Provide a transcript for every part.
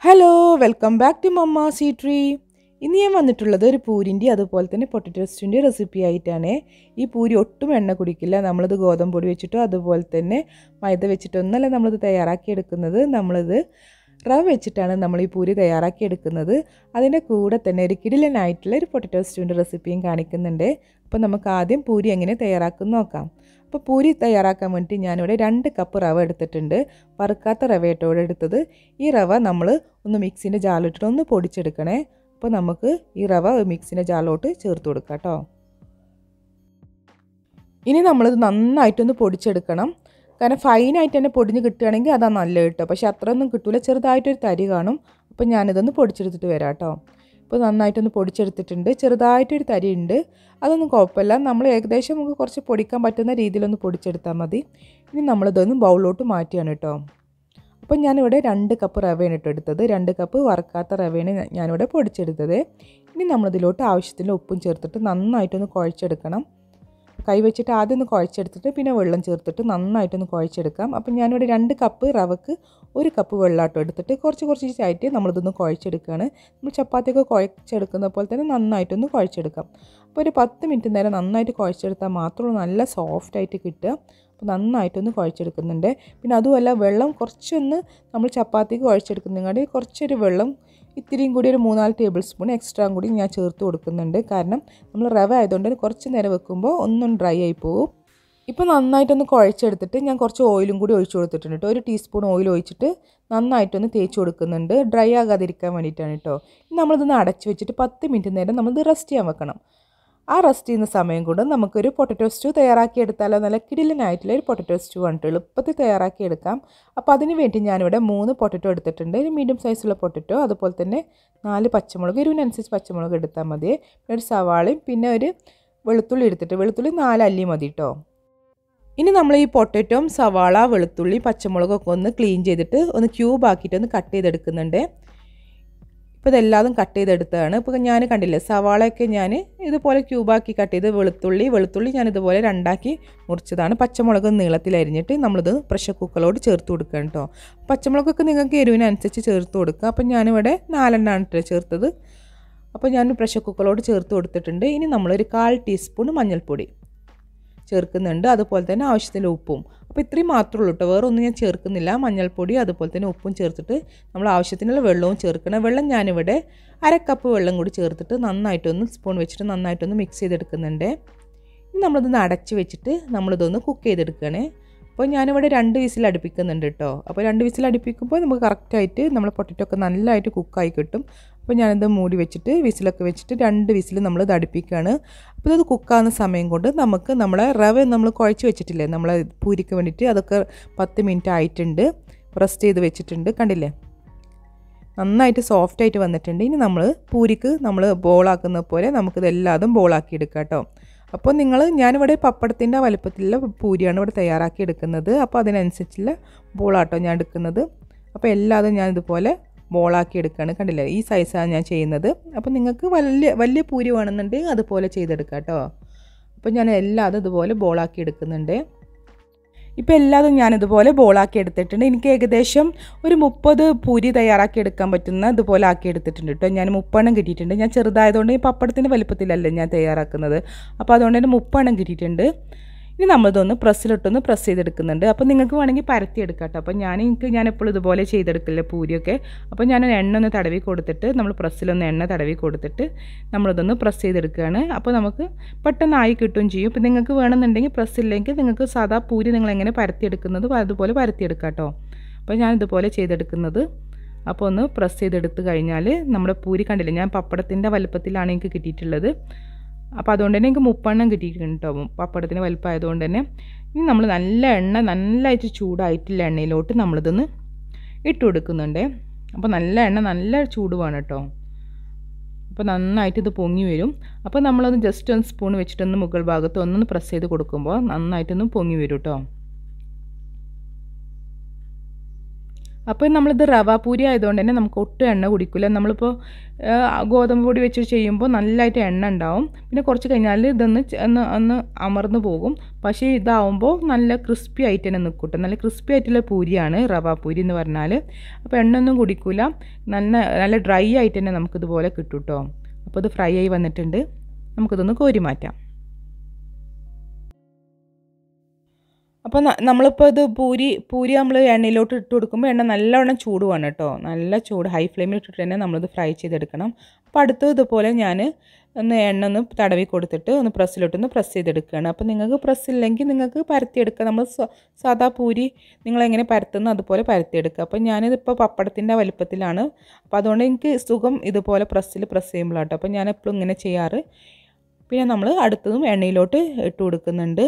hello welcome back to mamma C tree ഇന്ന് ഞാൻ വന്നിട്ടുള്ളത് ഒരു പൂരിൻ്റെ അതുപോലെ തന്നെ പൊട്ടറ്റോ സ്റ്റൂൻ്റെ റെസിപ്പി ആയിട്ടാണ് ഈ പൂരി ഒട്ടും എണ്ണ കുടിക്കില്ല നമ്മളിത് ഗോതമ്പ് പൊടി വെച്ചിട്ടോ അതുപോലെ തന്നെ മൈദ വെച്ചിട്ടൊന്നല്ല നമ്മളിത് തയ്യാറാക്കി എടുക്കുന്നത് നമ്മളിത് റവ വെച്ചിട്ടാണ് നമ്മൾ ഈ പൂരി തയ്യാറാക്കി എടുക്കുന്നത് അതിൻ്റെ കൂടെ തന്നെ ഒരു കിടിലനായിട്ടുള്ള ഒരു പൊട്ടറ്റോ സ്റ്റൂൻ്റെ റെസിപ്പിയും കാണിക്കുന്നുണ്ട് അപ്പോൾ നമുക്ക് ആദ്യം പൂരി എങ്ങനെ തയ്യാറാക്കും നോക്കാം അപ്പോൾ പൂരി തയ്യാറാക്കാൻ വേണ്ടി ഞാനിവിടെ രണ്ട് കപ്പ് റവ എടുത്തിട്ടുണ്ട് വറുക്കാത്ത റവ കേട്ടോ ഇവിടെ എടുത്തത് ഈ റവ നമ്മൾ ഒന്ന് മിക്സിൻ്റെ ജാലിട്ടിട്ട് ഒന്ന് പൊടിച്ചെടുക്കണേ അപ്പോൾ നമുക്ക് ഈ റവ മിക്സിൻ്റെ ജാലോട്ട് ചേർത്ത് കൊടുക്കാം കേട്ടോ ഇനി നമ്മളിത് നന്നായിട്ടൊന്ന് പൊടിച്ചെടുക്കണം കാരണം ഫൈനായിട്ട് തന്നെ പൊടിഞ്ഞ് കിട്ടുകയാണെങ്കിൽ അതാണ് നല്ലത് കേട്ടോ പക്ഷേ അത്രയൊന്നും കിട്ടില്ല ചെറുതായിട്ടൊരു തരി കാണും അപ്പോൾ ഞാനിതൊന്ന് പൊടിച്ചെടുത്തിട്ട് വരാം കേട്ടോ ഇപ്പോൾ നന്നായിട്ടൊന്ന് പൊടിച്ചെടുത്തിട്ടുണ്ട് ചെറുതായിട്ടൊരു തരി ഉണ്ട് അതൊന്നും കുഴപ്പമില്ല നമ്മൾ ഏകദേശം നമുക്ക് കുറച്ച് പൊടിക്കാൻ പറ്റുന്ന രീതിയിലൊന്ന് പൊടിച്ചെടുത്താൽ മതി ഇനി നമ്മളിതൊന്ന് ബൗളിലോട്ട് മാറ്റിയാണ് കേട്ടോ അപ്പം ഞാനിവിടെ രണ്ട് കപ്പ് റവയാണ് ഇട്ട് എടുത്തത് രണ്ട് കപ്പ് വറുക്കാത്ത റവയാണ് ഞാനിവിടെ പൊടിച്ചെടുത്തത് ഇനി നമ്മളിതിലോട്ട് ആവശ്യത്തിന് ഉപ്പും ചേർത്തിട്ട് നന്നായിട്ടൊന്ന് കുഴച്ചെടുക്കണം കൈ വെച്ചിട്ട് ആദ്യം ഒന്ന് കുഴച്ചെടുത്തിട്ട് പിന്നെ വെള്ളം ചേർത്തിട്ട് നന്നായിട്ടൊന്ന് കുഴച്ചെടുക്കാം അപ്പം ഞാനിവിടെ രണ്ട് കപ്പ് റവക്ക് ഒരു കപ്പ് വെള്ളമാട്ടോ എടുത്തിട്ട് കുറച്ച് കുറച്ചായിട്ട് നമ്മളിതൊന്ന് കുഴച്ചെടുക്കുകയാണ് നമ്മൾ ചപ്പാത്തിയൊക്കെ കുഴച്ചെടുക്കുന്ന പോലെ തന്നെ നന്നായിട്ടൊന്ന് കുഴച്ചെടുക്കാം അപ്പോൾ ഒരു പത്ത് മിനിറ്റ് നേരം നന്നായിട്ട് കുഴച്ചെടുത്താൽ മാത്രമേ നല്ല സോഫ്റ്റായിട്ട് കിട്ടുക അപ്പോൾ നന്നായിട്ടൊന്ന് കുഴച്ചെടുക്കുന്നുണ്ട് പിന്നെ അതുമല്ല വെള്ളം കുറച്ചൊന്ന് നമ്മൾ ചപ്പാത്തിക്ക് കുഴച്ചെടുക്കുന്നതിനാടി കുറച്ചൊരു വെള്ളം ഇത്തിരിയും കൂടി ഒരു മൂന്നാല് ടേബിൾ സ്പൂൺ എക്സ്ട്രാ കൂടി ഞാൻ ചേർത്ത് കൊടുക്കുന്നുണ്ട് കാരണം നമ്മൾ റവ ആയതുകൊണ്ട് കുറച്ച് നേരം വെക്കുമ്പോൾ ഒന്നും ഡ്രൈ ആയി പോകും ഇപ്പോൾ നന്നായിട്ടൊന്ന് കുഴച്ചെടുത്തിട്ട് ഞാൻ കുറച്ച് ഓയിലും കൂടി ഒഴിച്ചു കൊടുത്തിട്ടുണ്ട് കേട്ടോ ഒരു ടീസ്പൂൺ ഓയിൽ ഒഴിച്ചിട്ട് നന്നായിട്ടൊന്ന് തേച്ച് കൊടുക്കുന്നുണ്ട് ഡ്രൈ ആകാതിരിക്കാൻ വേണ്ടിയിട്ടാണ് കേട്ടോ ഇനി നമ്മളിതൊന്ന് അടച്ച് വെച്ചിട്ട് പത്ത് മിനിറ്റ് നേരം നമ്മളിത് റെസ്റ്റ് ചെയ്യാൻ വെക്കണം ആ റെസ്റ്റ് ചെയ്യുന്ന സമയം കൊണ്ട് നമുക്കൊരു പൊട്ടറ്റോ സ്റ്റൂ തയ്യാറാക്കി എടുത്താലോ നല്ല കിടിലനായിട്ടുള്ള ഒരു പൊട്ടറ്റോ സ്റ്റൂ ആണ് എളുപ്പത്തിൽ തയ്യാറാക്കി എടുക്കാം അപ്പോൾ അതിന് വേണ്ടി ഞാനിവിടെ മൂന്ന് പൊട്ടറ്റോ എടുത്തിട്ടുണ്ട് ഒരു മീഡിയം സൈസുള്ള പൊട്ടറ്റോ അതുപോലെ തന്നെ നാല് പച്ചമുളക് എരിവിനനുസരിച്ച് പച്ചമുളക് എടുത്താൽ മതി ഒരു സവാളയും പിന്നെ ഒരു വെളുത്തുള്ളി എടുത്തിട്ട് വെളുത്തുള്ളി നാല് അല്ലി മതി കേട്ടോ ഇനി നമ്മൾ ഈ പൊട്ടറ്റോം സവാള വെളുത്തുള്ളി പച്ചമുളകൊക്കെ ഒന്ന് ക്ലീൻ ചെയ്തിട്ട് ഒന്ന് ക്യൂബ് ആക്കിയിട്ട് ഒന്ന് കട്ട് ചെയ്തെടുക്കുന്നുണ്ട് ഇപ്പോൾ ഇതെല്ലാതും കട്ട് ചെയ്തെടുത്തതാണ് ഇപ്പോൾ ഞാൻ കണ്ടില്ലേ സവാളയൊക്കെ ഞാൻ ഇതുപോലെ ക്യൂബാക്കി കട്ട് ചെയ്ത് വെളുത്തുള്ളി വെളുത്തുള്ളി ഞാൻ ഇതുപോലെ രണ്ടാക്കി മുറിച്ചതാണ് പച്ചമുളക് നീളത്തിൽ അരിഞ്ഞിട്ട് നമ്മളിത് പ്രഷർ കുക്കറിലോട്ട് ചേർത്ത് കൊടുക്കണം കേട്ടോ പച്ചമുളകൊക്കെ നിങ്ങൾക്ക് എരിവിനനുസരിച്ച് ചേർത്ത് കൊടുക്കുക അപ്പം ഞാനിവിടെ നാലെണ്ണമാണ് കേട്ടോ ചേർത്തത് അപ്പോൾ ഞാൻ പ്രഷർ കുക്കറിലോട്ട് ചേർത്ത് കൊടുത്തിട്ടുണ്ട് ഇനി നമ്മളൊരു കാൽ ടീസ്പൂൺ മഞ്ഞൾപ്പൊടി ചേർക്കുന്നുണ്ട് അതുപോലെ തന്നെ ആവശ്യത്തിന് ഉപ്പും അപ്പോൾ ഇത്രയും മാത്രമേ ഉള്ളൂ കേട്ടോ വേറെ ഒന്നും ഞാൻ ചേർക്കുന്നില്ല മഞ്ഞൾപ്പൊടി അതുപോലെ തന്നെ ഉപ്പും ചേർത്തിട്ട് നമ്മൾ ആവശ്യത്തിനുള്ള വെള്ളവും ചേർക്കണം വെള്ളം ഞാനിവിടെ അര കപ്പ് വെള്ളം കൂടി ചേർത്തിട്ട് നന്നായിട്ടൊന്ന് സ്പൂൺ വെച്ചിട്ട് നന്നായിട്ടൊന്ന് മിക്സ് ചെയ്തെടുക്കുന്നുണ്ട് ഇനി നമ്മളിതൊന്ന് അടച്ച് വെച്ചിട്ട് നമ്മളിതൊന്ന് കുക്ക് ചെയ്തെടുക്കുകയാണ് അപ്പോൾ ഞാനിവിടെ രണ്ട് വിസിൽ അടുപ്പിക്കുന്നുണ്ട് കേട്ടോ അപ്പോൾ രണ്ട് വിസിൽ അടുപ്പിക്കുമ്പോൾ നമുക്ക് കറക്റ്റായിട്ട് നമ്മൾ പൊട്ടറ്റോ ഒക്കെ നല്ലതായിട്ട് കുക്കായി കിട്ടും അപ്പോൾ ഞാനിത് മൂടി വെച്ചിട്ട് വിസിലൊക്കെ വെച്ചിട്ട് രണ്ട് വിസിൽ നമ്മൾ ഇത് അടുപ്പിക്കുകയാണ് അപ്പോൾ ഇത് കുക്കാകുന്ന സമയം കൊണ്ട് നമുക്ക് നമ്മളെ റവ നമ്മൾ കുഴച്ച് വെച്ചിട്ടില്ലേ നമ്മളെ പൂരിക്ക് വേണ്ടിയിട്ട് അതൊക്കെ പത്ത് മിനിറ്റ് ആയിട്ടുണ്ട് റെസ്റ്റ് ചെയ്ത് വെച്ചിട്ടുണ്ട് കണ്ടില്ലേ നന്നായിട്ട് സോഫ്റ്റായിട്ട് വന്നിട്ടുണ്ട് ഇനി നമ്മൾ പൂരിക്ക് നമ്മൾ ബോളാക്കുന്ന പോലെ നമുക്കിതെല്ലാതും ബോളാക്കി എടുക്കാം കേട്ടോ അപ്പോൾ നിങ്ങൾ ഞാനിവിടെ പപ്പടത്തിൻ്റെ വലുപ്പത്തിലുള്ള പൂരിയാണ് ഇവിടെ തയ്യാറാക്കി എടുക്കുന്നത് അപ്പോൾ അതിനനുസരിച്ചുള്ള ബോളാട്ടോ ഞാൻ എടുക്കുന്നത് അപ്പോൾ എല്ലാതും ഞാൻ ഇതുപോലെ ബോളാക്കി എടുക്കുകയാണ് കണ്ടില്ലേ ഈ സൈസാണ് ഞാൻ ചെയ്യുന്നത് അപ്പോൾ നിങ്ങൾക്ക് വലിയ വലിയ പൂരി വേണമെന്നുണ്ടെങ്കിൽ അതുപോലെ ചെയ്തെടുക്കാം കേട്ടോ അപ്പോൾ ഞാൻ എല്ലാതും ഇതുപോലെ ബോളാക്കി എടുക്കുന്നുണ്ട് ഇപ്പോൾ എല്ലാതും ഞാനിതുപോലെ ബോളാക്കി എടുത്തിട്ടുണ്ട് എനിക്ക് ഏകദേശം ഒരു മുപ്പത് പൂരി തയ്യാറാക്കി എടുക്കാൻ പറ്റുന്ന ഇതുപോലെ ആക്കി എടുത്തിട്ടുണ്ട് കേട്ടോ ഞാൻ മുപ്പെണ്ണം കിട്ടിയിട്ടുണ്ട് ഞാൻ ചെറുതായതുകൊണ്ട് ഈ പപ്പടത്തിൻ്റെ വലുപ്പത്തിലല്ല ഞാൻ തയ്യാറാക്കുന്നത് അപ്പോൾ അതുകൊണ്ട് തന്നെ മുപ്പെണ്ണം കിട്ടിയിട്ടുണ്ട് ഇനി നമ്മളിതൊന്ന് പ്രസ്സിലിട്ടൊന്ന് പ്രസ് ചെയ്തെടുക്കുന്നുണ്ട് അപ്പോൾ നിങ്ങൾക്ക് വേണമെങ്കിൽ പരത്തിയെടുക്കാം കേട്ടോ അപ്പോൾ ഞാൻ എനിക്ക് ഞാൻ എപ്പോഴും ഇതുപോലെ ചെയ്തെടുക്കില്ല പൂരിയൊക്കെ അപ്പോൾ ഞാൻ എണ്ണ ഒന്ന് തടവി കൊടുത്തിട്ട് നമ്മൾ പ്രസ്സിലൊന്ന് എണ്ണ തടവി കൊടുത്തിട്ട് നമ്മളിതൊന്ന് പ്രസ് ചെയ്തെടുക്കുകയാണ് അപ്പോൾ നമുക്ക് പെട്ടെന്ന് ആയി കിട്ടുകയും ചെയ്യും അപ്പോൾ നിങ്ങൾക്ക് വേണമെന്നുണ്ടെങ്കിൽ പ്രസ് ഇല്ലെങ്കിൽ നിങ്ങൾക്ക് സാധാ പൂരി നിങ്ങൾ എങ്ങനെ പരത്തിയെടുക്കുന്നത് അതുപോലെ പരത്തിയെടുക്കാം കേട്ടോ അപ്പോൾ ഞാൻ ഇതുപോലെ ചെയ്തെടുക്കുന്നത് അപ്പോൾ ഒന്ന് പ്രസ് ചെയ്തെടുത്ത് കഴിഞ്ഞാൽ നമ്മുടെ പൂരി കണ്ടില്ലേ ഞാൻ പപ്പടത്തിൻ്റെ വലുപ്പത്തിലാണ് എനിക്ക് കിട്ടിയിട്ടുള്ളത് അപ്പോൾ അതുകൊണ്ട് തന്നെ എനിക്ക് മുപ്പെണ്ണം കിട്ടിയിട്ടുണ്ട് കേട്ടോ പപ്പടത്തിന് വലുപ്പമായതുകൊണ്ട് തന്നെ ഇനി നമ്മൾ നല്ല എണ്ണ നല്ലതായിട്ട് ചൂടായിട്ടുള്ള എണ്ണയിലോട്ട് നമ്മളിതൊന്ന് ഇട്ട് കൊടുക്കുന്നുണ്ട് അപ്പോൾ നല്ല എണ്ണ നല്ല ചൂട് വേണം കേട്ടോ അപ്പോൾ നന്നായിട്ട് ഇത് പൊങ്ങി വരും അപ്പോൾ നമ്മളൊന്ന് ജസ്റ്റ് ഒന്ന് സ്പൂൺ വെച്ചിട്ടൊന്ന് മുകൾ ഭാഗത്ത് ഒന്നൊന്ന് പ്രസ് ചെയ്ത് കൊടുക്കുമ്പോൾ നന്നായിട്ടൊന്ന് പൊങ്ങി വരും കേട്ടോ അപ്പോൾ നമ്മളിത് റവ പൂരി ആയതുകൊണ്ട് തന്നെ നമുക്ക് ഒട്ടും എണ്ണ കുടിക്കില്ല നമ്മളിപ്പോൾ ഗോതമ്പ് പൊടി വെച്ച് ചെയ്യുമ്പോൾ നല്ലതായിട്ട് എണ്ണ ഉണ്ടാവും പിന്നെ കുറച്ച് കഴിഞ്ഞാൽ ഇതൊന്ന് ഒന്ന് ഒന്ന് അമർന്നു പോകും പക്ഷേ ഇതാവുമ്പോൾ നല്ല ക്രിസ്പി ആയിട്ട് തന്നെ നിൽക്കൂട്ടോ നല്ല ക്രിസ്പി ആയിട്ടുള്ള പൂരിയാണ് റവ പൂരി എന്ന് പറഞ്ഞാൽ അപ്പോൾ എണ്ണ ഒന്നും കുടിക്കില്ല നല്ല നല്ല ഡ്രൈ ആയിട്ട് തന്നെ നമുക്കിതുപോലെ കിട്ടും കേട്ടോ അപ്പോൾ ഇത് ഫ്രൈ ആയി വന്നിട്ടുണ്ട് നമുക്കിതൊന്ന് കോരി മാറ്റാം അപ്പോൾ നമ്മളിപ്പോൾ ഇത് പൂരി പൂരി നമ്മൾ എണ്ണയിലോട്ട് ഇട്ട് കൊടുക്കുമ്പോൾ എണ്ണ നല്ലവണ്ണം ചൂട് വേണം കേട്ടോ നല്ല ചൂട് ഹൈ ഫ്ലെയിമിൽ ഇട്ടിട്ട് തന്നെ നമ്മളിത് ഫ്രൈ ചെയ്തെടുക്കണം അപ്പോൾ അടുത്ത് ഇതുപോലെ ഞാൻ ഒന്ന് എണ്ണ ഒന്ന് തടവി കൊടുത്തിട്ട് ഒന്ന് പ്രസ്സിലോട്ടൊന്ന് പ്രസ് ചെയ്തെടുക്കുകയാണ് അപ്പോൾ നിങ്ങൾക്ക് പ്രസ് ഇല്ലെങ്കിൽ നിങ്ങൾക്ക് പരത്തിയെടുക്കുക നമ്മൾ സാധാ പൂരി നിങ്ങളെങ്ങനെ പരത്തുന്നു അതുപോലെ പരത്തിയെടുക്കുക അപ്പോൾ ഞാനിതിപ്പോൾ പപ്പടത്തിൻ്റെ വലിപ്പത്തിലാണ് അപ്പോൾ അതുകൊണ്ട് എനിക്ക് സുഖം ഇതുപോലെ പ്രസ്സിൽ പ്രസ് ചെയ്യുമ്പോഴാട്ടോ അപ്പോൾ ഞാൻ എപ്പോഴും ഇങ്ങനെ ചെയ്യാറ് പിന്നെ നമ്മൾ അടുത്തതും എണ്ണയിലോട്ട് ഇട്ട് കൊടുക്കുന്നുണ്ട്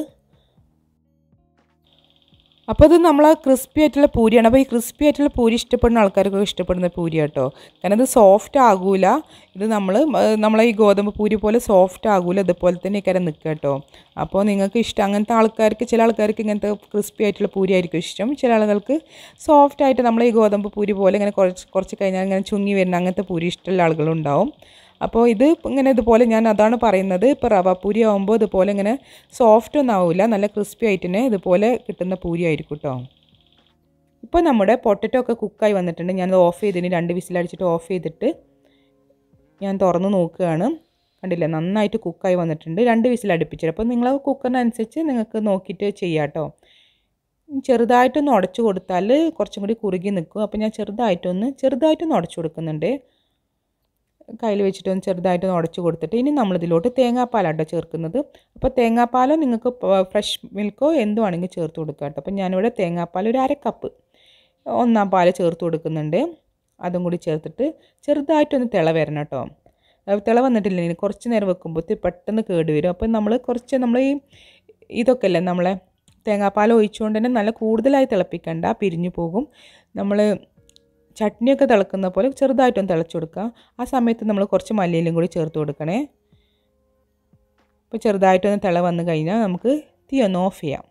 അപ്പോൾ ഇത് നമ്മൾ ക്രിസ്പി ആയിട്ടുള്ള പൂരിയാണ് അപ്പോൾ ഈ ക്രിസ്പി ആയിട്ടുള്ള പൂരി ഇഷ്ടപ്പെടുന്ന ആൾക്കാർക്കൊക്കെ ഇഷ്ടപ്പെടുന്ന പൂരി കേട്ടോ കാരണം ഇത് സോഫ്റ്റ് ആകൂല ഇത് നമ്മൾ നമ്മളെ ഈ ഗോതമ്പ് പൂരി പോലെ സോഫ്റ്റ് ആകൂല ഇതുപോലെ തന്നെ ഇക്കാരം നിൽക്കുക കേട്ടോ അപ്പോൾ നിങ്ങൾക്ക് ഇഷ്ടം അങ്ങനത്തെ ആൾക്കാർക്ക് ചില ആൾക്കാർക്ക് ഇങ്ങനത്തെ ക്രിസ്പി ആയിട്ടുള്ള പൂരി ആയിരിക്കും ഇഷ്ടം ചില ആളുകൾക്ക് സോഫ്റ്റ് ആയിട്ട് നമ്മൾ ഈ ഗോതമ്പ് പൂരി പോലെ ഇങ്ങനെ കുറച്ച് കുറച്ച് കഴിഞ്ഞാൽ ഇങ്ങനെ ചുങ്ങി വരുന്ന അങ്ങനത്തെ പൂരി ഇഷ്ടമുള്ള ആളുകളുണ്ടാവും അപ്പോൾ ഇത് ഇങ്ങനെ ഇതുപോലെ ഞാൻ അതാണ് പറയുന്നത് ഇപ്പോൾ റവ പൂരി ആകുമ്പോൾ ഇതുപോലെ ഇങ്ങനെ സോഫ്റ്റ് ഒന്നും ആവില്ല നല്ല ക്രിസ്പി ആയിട്ട് തന്നെ ഇതുപോലെ കിട്ടുന്ന പൂരി ആയിരിക്കും കേട്ടോ ഇപ്പോൾ നമ്മുടെ പൊട്ടറ്റോ ഒക്കെ കുക്കായി വന്നിട്ടുണ്ട് ഞാനത് ഓഫ് ചെയ്തിന് രണ്ട് വിസിലടിച്ചിട്ട് ഓഫ് ചെയ്തിട്ട് ഞാൻ തുറന്ന് നോക്കുകയാണ് കണ്ടില്ലേ നന്നായിട്ട് കുക്കായി വന്നിട്ടുണ്ട് രണ്ട് വിസിൽ അടുപ്പിച്ചിട്ട് അപ്പോൾ നിങ്ങൾ കുക്കറിനനുസരിച്ച് നിങ്ങൾക്ക് നോക്കിയിട്ട് ചെയ്യാം കേട്ടോ ചെറുതായിട്ടൊന്ന് ഉടച്ചു കൊടുത്താൽ കുറച്ചും കൂടി കുറുകി നിൽക്കും അപ്പോൾ ഞാൻ ചെറുതായിട്ടൊന്ന് ചെറുതായിട്ടൊന്ന് ഉടച്ചു കൊടുക്കുന്നുണ്ട് കയ്യിൽ വെച്ചിട്ടൊന്ന് ചെറുതായിട്ടൊന്ന് ഉടച്ചു കൊടുത്തിട്ട് ഇനി നമ്മളിതിലോട്ട് തേങ്ങാപ്പാലാട്ടോ ചേർക്കുന്നത് അപ്പോൾ തേങ്ങാപ്പാലോ നിങ്ങൾക്ക് ഫ്രഷ് മിൽക്കോ എന്ത് വേണമെങ്കിൽ ചേർത്ത് കൊടുക്കാം കേട്ടോ അപ്പോൾ ഞാനിവിടെ തേങ്ങാപ്പാൽ ഒരു അര കപ്പ് ഒന്നാം പാൽ ചേർത്ത് കൊടുക്കുന്നുണ്ട് അതും കൂടി ചേർത്തിട്ട് ചെറുതായിട്ടൊന്ന് തിള വരണം കേട്ടോ തിള വന്നിട്ടില്ല ഇനി കുറച്ച് നേരം വെക്കുമ്പോൾ പെട്ടെന്ന് കേട് വരും അപ്പോൾ നമ്മൾ കുറച്ച് നമ്മൾ ഈ ഇതൊക്കെ അല്ലേ നമ്മളെ തേങ്ങാപ്പാൽ ഒഴിച്ചുകൊണ്ട് തന്നെ നല്ല കൂടുതലായി തിളപ്പിക്കണ്ട പിരിഞ്ഞു പോകും നമ്മൾ ചട്നിയൊക്കെ തിളക്കുന്ന പോലെ ചെറുതായിട്ടൊന്ന് തിളച്ചു കൊടുക്കുക ആ സമയത്ത് നമ്മൾ കുറച്ച് മല്ലിയിലും കൂടി ചേർത്ത് കൊടുക്കണേ അപ്പോൾ ചെറുതായിട്ടൊന്ന് തിള വന്നു കഴിഞ്ഞാൽ നമുക്ക് തീ ഒന്ന് ഓഫ് ചെയ്യാം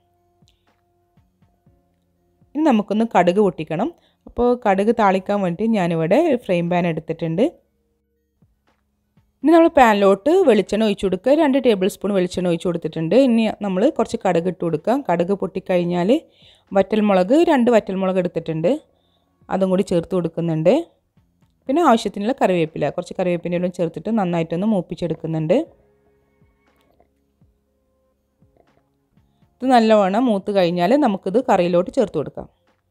ഇനി നമുക്കൊന്ന് കടുക് പൊട്ടിക്കണം അപ്പോൾ കടുക് താളിക്കാൻ വേണ്ടി ഞാനിവിടെ ഫ്രെയിം പാൻ എടുത്തിട്ടുണ്ട് ഇനി നമ്മൾ പാനിലോട്ട് വെളിച്ചെണ്ണ ഒഴിച്ചു കൊടുക്കുക രണ്ട് ടേബിൾ സ്പൂൺ വെളിച്ചെണ്ണ ഒഴിച്ചു കൊടുത്തിട്ടുണ്ട് ഇനി നമ്മൾ കുറച്ച് കടുക് ഇട്ട് കൊടുക്കുക കടുക് പൊട്ടിക്കഴിഞ്ഞാൽ വറ്റൽമുളക് രണ്ട് വറ്റൽമുളക് എടുത്തിട്ടുണ്ട് അതും കൂടി ചേർത്ത് കൊടുക്കുന്നുണ്ട് പിന്നെ ആവശ്യത്തിനുള്ള കറിവേപ്പില കുറച്ച് കറിവേപ്പിലയും ചേർത്തിട്ട് നന്നായിട്ടൊന്ന് മൂപ്പിച്ചെടുക്കുന്നുണ്ട് ഇത് നല്ലവണ്ണം മൂത്ത് കഴിഞ്ഞാൽ നമുക്കിത് കറിയിലോട്ട് ചേർത്ത് കൊടുക്കാം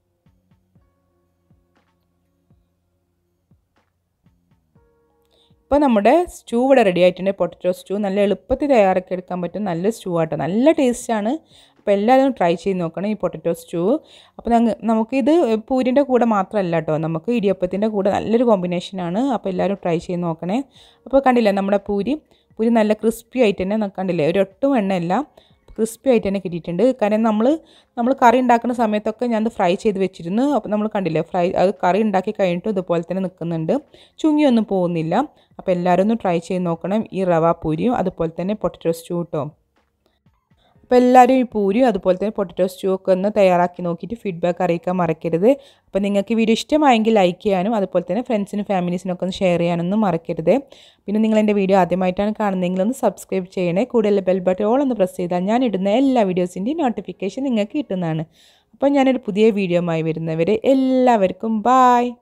ഇപ്പോൾ നമ്മുടെ സ്റ്റൂ ഇവിടെ റെഡി ആയിട്ടുണ്ട് പൊട്ടറ്റോ സ്റ്റൂ നല്ല എളുപ്പത്തിൽ തയ്യാറാക്കി എടുക്കാൻ പറ്റും നല്ല സ്റ്റൂ ആട്ടോ നല്ല ടേസ്റ്റാണ് അപ്പോൾ എല്ലാവരും ട്രൈ ചെയ്ത് നോക്കണം ഈ പൊട്ടറ്റോ സ്റ്റൂ അപ്പോൾ ഞങ്ങൾ നമുക്കിത് പൂരിൻ്റെ കൂടെ മാത്രമല്ല കേട്ടോ നമുക്ക് ഇടിയപ്പത്തിൻ്റെ കൂടെ നല്ലൊരു കോമ്പിനേഷനാണ് അപ്പോൾ എല്ലാവരും ട്രൈ ചെയ്ത് നോക്കണേ അപ്പോൾ കണ്ടില്ലേ നമ്മുടെ പൂരി പൂരി നല്ല ക്രിസ്പി ആയിട്ട് തന്നെ കണ്ടില്ലേ ഒരു ഒട്ടും എണ്ണയില്ല ക്രിസ്പി ആയിട്ട് തന്നെ കിട്ടിയിട്ടുണ്ട് കാരണം നമ്മൾ നമ്മൾ കറി ഉണ്ടാക്കുന്ന സമയത്തൊക്കെ ഞാൻ ഫ്രൈ ചെയ്ത് വെച്ചിരുന്നു അപ്പോൾ നമ്മൾ കണ്ടില്ലേ ഫ്രൈ അത് കറി ഉണ്ടാക്കി കഴിഞ്ഞിട്ട് ഇതുപോലെ തന്നെ നിൽക്കുന്നുണ്ട് ചുങ്ങിയൊന്നും പോകുന്നില്ല അപ്പോൾ എല്ലാവരും ഒന്ന് ട്രൈ ചെയ്ത് നോക്കണം ഈ റവ പൂരിയും അതുപോലെ തന്നെ പൊട്ടറ്റോ സ്റ്റൂ കേട്ടോ അപ്പോൾ എല്ലാവരും ഈ പൂരിയും അതുപോലെ തന്നെ പൊട്ടറ്റോ സ്റ്റൂ ഒക്കെ ഒന്ന് തയ്യാറാക്കി നോക്കിയിട്ട് ഫീഡ്ബാക്ക് അറിയിക്കാൻ മറക്കരുത് അപ്പോൾ നിങ്ങൾക്ക് വീഡിയോ ഇഷ്ടമായെങ്കിൽ ലൈക്ക് ചെയ്യാനും അതുപോലെ തന്നെ ഫ്രണ്ട്സിനും ഫാമിലീസിനും ഒക്കെ ഒന്ന് ഷെയർ ചെയ്യാനൊന്നും മറക്കരുത് പിന്നെ നിങ്ങൾ എൻ്റെ വീഡിയോ ആദ്യമായിട്ടാണ് കാണുന്നതെങ്കിൽ ഒന്ന് സബ്സ്ക്രൈബ് ചെയ്യണേ കൂടുതൽ ബെൽ ബട്ടൺ ഓൾ ഒന്ന് പ്രസ് ചെയ്താൽ ഞാൻ ഇടുന്ന എല്ലാ വീഡിയോസിൻ്റെയും നോട്ടിഫിക്കേഷൻ നിങ്ങൾക്ക് കിട്ടുന്നതാണ് അപ്പോൾ ഞാനൊരു പുതിയ വീഡിയോയുമായി വരുന്നവരെ എല്ലാവർക്കും ബായ്